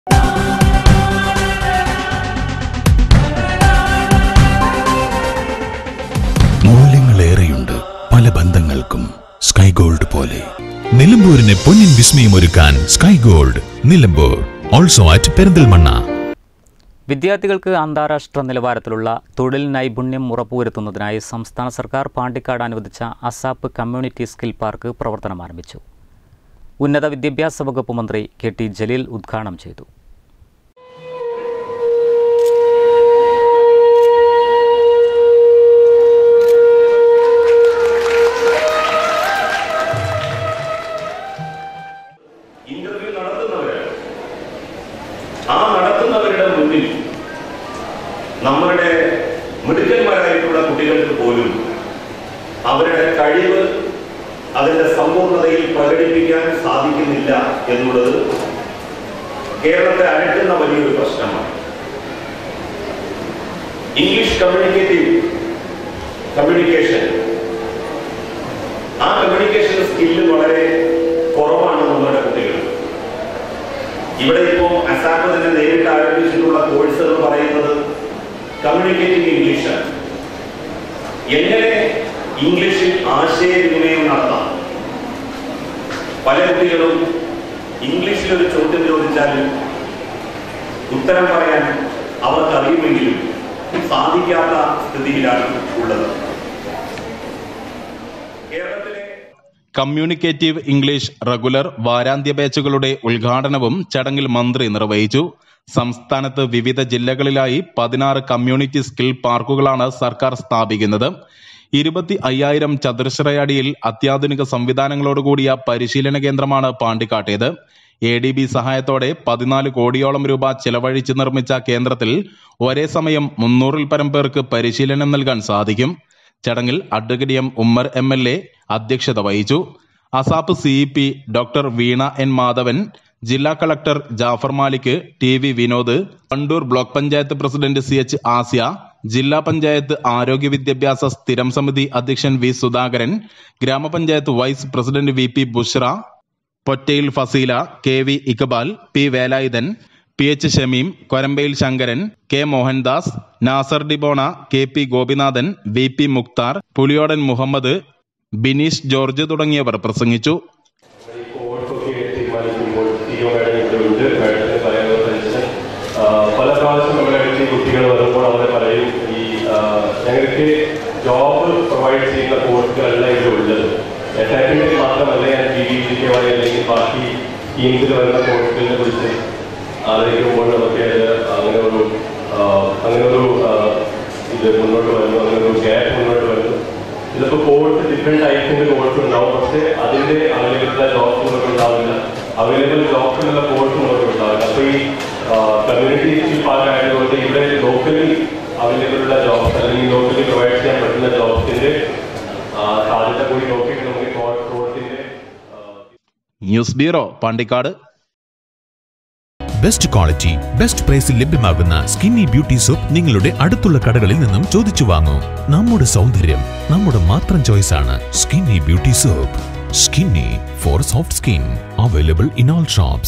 മൂല്യങ്ങളേറെയുണ്ട് പല ബന്ധങ്ങൾക്കും sky gold പോലെ നിലമ്പൂരിന് പൊന്നിൻ വിസ്മയം ഒരുക്കാൻ Sky Gold Nilambur also at Perinthalmanna വിദ്യാർത്ഥികൾക്ക് അന്താരാഷ്ട്ര നിലവാരത്തിലുള്ള തൊഴിൽ നൈപുണ്യം ഉറപ്പുവരുത്തുന്നതിനായി സംസ്ഥാന സർക്കാർ പാണ്ടിക്കാട് അനുവദിച്ച അസാപ്പ് കമ്മ്യൂണിറ്റി സ്കിൽ പാർക്ക് പ്രവർത്തനം ആരംഭിച്ചു ഉന്നത വിദ്യാഭ്യാസ വകുപ്പ് മന്ത്രി കെ ടി ജലീൽ ഉദ്ഘാടനം ചെയ്തു ഇന്റർവ്യൂ നടത്തുന്നവരാണ് ആ നടത്തുന്നവരുടെ മുന്നിൽ നമ്മളുടെ മിടുക്കന്മാരായിട്ടുള്ള കുട്ടികൾക്ക് പോലും അവരുടെ കഴിവ് അതിന്റെ സമ്പൂർണതയിൽ പ്രകടിപ്പിക്കാൻ സാധിക്കുന്നില്ല എന്നുള്ളത് കേരളത്തെ അലട്ടുന്ന വലിയൊരു പ്രശ്നമാണ് ഇംഗ്ലീഷ് കമ്മ്യൂണിക്കേറ്റീവ് കമ്മ്യൂണിക്കേഷൻ ആ കമ്മ്യൂണിക്കേഷൻ സ്കില്ല് വളരെ കുറവാണ് നമ്മുടെ കുട്ടികൾ ഇവിടെ ഇപ്പോ അസാപ്പ് തന്നെ നേരിട്ട് ആരംഭിച്ചിട്ടുള്ള കോഴ്സ് എന്ന് പറയുന്നത് കമ്മ്യൂണിക്കേറ്റിംഗ് ഇംഗ്ലീഷാണ് എങ്ങനെ ഇംഗ്ലീഷിൽ ആശയവിനിമയം നടത്താം പല കുട്ടികളും ഇംഗ്ലീഷിൽ ഒരു ചോദ്യം ചോദിച്ചാൽ ഉത്തരം പറയാൻ അവർക്ക് അറിയുമെങ്കിലും സാധിക്കാത്ത സ്ഥിതിയിലാണ് ഉള്ളത് കേരളത്തിലെ കമ്മ്യൂണിക്കേറ്റീവ് ഇംഗ്ലീഷ് റെഗുലർ വാരാന്ത്യ ബാച്ചുകളുടെ ഉദ്ഘാടനവും ചടങ്ങിൽ മന്ത്രി നിർവഹിച്ചു സംസ്ഥാനത്ത് വിവിധ ജില്ലകളിലായി പതിനാറ് കമ്മ്യൂണിറ്റി സ്കിൽ പാർക്കുകളാണ് സർക്കാർ സ്ഥാപിക്കുന്നത് ഇരുപത്തി അയ്യായിരം ചതുരശ്രയടിയിൽ അത്യാധുനിക സംവിധാനങ്ങളോടുകൂടിയ പരിശീലന കേന്ദ്രമാണ് പാണ്ടിക്കാട്ടേത് എ ഡി ബി സഹായത്തോടെ പതിനാല് കോടിയോളം രൂപ ചെലവഴിച്ച് നിർമ്മിച്ച കേന്ദ്രത്തിൽ ഒരേ സമയം മുന്നൂറിൽ പരം പേർക്ക് പരിശീലനം നൽകാൻ സാധിക്കും ചടങ്ങിൽ advocate M Ummer M L A അധ്യക്ഷത വഹിച്ചു ASAP C P doctor Veena N Madhavan ജില്ലാ collector Jafar Malik T V Vinod Kandoor block panchayat president C H Asiya ജില്ലാ പഞ്ചായത്ത് ആരോഗ്യ വിദ്യാഭ്യാസ സ്ഥിരം സമിതി അധ്യക്ഷൻ വി സുധാകരൻ ഗ്രാമപഞ്ചായത്ത് vice president V P Bushra Pottayil Faseela K V Iqbal P Velayudhan P H Shameem Korambayil Sankaran K Mohandas Nasar Dibona K P Gopinathan V P Mukthar Puliyodan Muhammed Bineesh George തുടങ്ങിയവർ പ്രസംഗിച്ചു ഈ കോഴ്സൊക്കെ തീരുമാനിക്കുമ്പോൾ സിഇഒ മാഡം ഇവിടെ ഉണ്ട് മാഡത്തിന് പറയാനുള്ള സജഷൻ പല പ്രാവശ്യം നമ്മുടെ അടുത്ത് ഈ കുട്ടികൾ വരുമ്പോൾ അവർ പറയും ഈ ആ, ഞങ്ങൾക്ക് ജോബ് പ്രൊവൈഡ് ചെയ്യുന്ന കോഴ്സുകളല്ല ഇവിടെ ഉള്ളത് എസ് ഐ പി മാത്രമല്ല ഞാൻ G D C K Y അല്ലെങ്കിൽ ബാക്കി സ്കീംസിൽ വരുന്ന കോഴ്സുകളെ കുറിച്ച് ആലോചിക്കുമ്പോൾ നമുക്ക് അത് അങ്ങനെ ഒരു ആ, അങ്ങനെ ഒരു ആ, ഇത് മുന്നോട്ട് വരുന്നു അങ്ങനെ ഒരു ഗ്യാപ്പ് മുന്നോട്ട് വരുന്നു ചിലപ്പോൾ കോഴ്സ് ഡിഫറെന്റ് ടൈപ്സിന്റെ കോഴ്സ് ഉണ്ടാവും പക്ഷേ അതിന്റെ അവൈലബിൾ ജോബ്സ് നമുക്ക് ഉണ്ടാവില്ല അവൈലബിൾ ജോബ്സിനുള്ള കോഴ്സ് നമുക്ക് ഉണ്ടാവില്ല അപ്പോൾ ഈ കമ്മ്യൂണിറ്റി സ്കിൽ പാർക്ക് ആയതുകൊണ്ട് ഇവിടെ ലോക്കലി അവൈലബിൾ ഉള്ള ജോബ്സ് അല്ലെങ്കിൽ ലോക്കലി പ്രൊവൈഡ് ചെയ്യാൻ പറ്റുന്ന ജോബ്സിന്റെ സാധ്യത കൂടി നോക്കിയിട്ട് നമുക്ക് കോഴ്സിന്റെ news bureau Pandikkad best quality best പ്രൈസിൽ ലഭ്യമാകുന്ന സ്കിന്നി ബ്യൂട്ടി സോപ്പ് നിങ്ങളുടെ അടുത്തുള്ള കടകളിൽ നിന്നും ചോദിച്ചു വാങ്ങൂ നമ്മുടെ സൗന്ദര്യം നമ്മുടെ മാത്രം ചോയ്സ് ആണ് Skinny beauty soap Skinny for soft skin available in all shops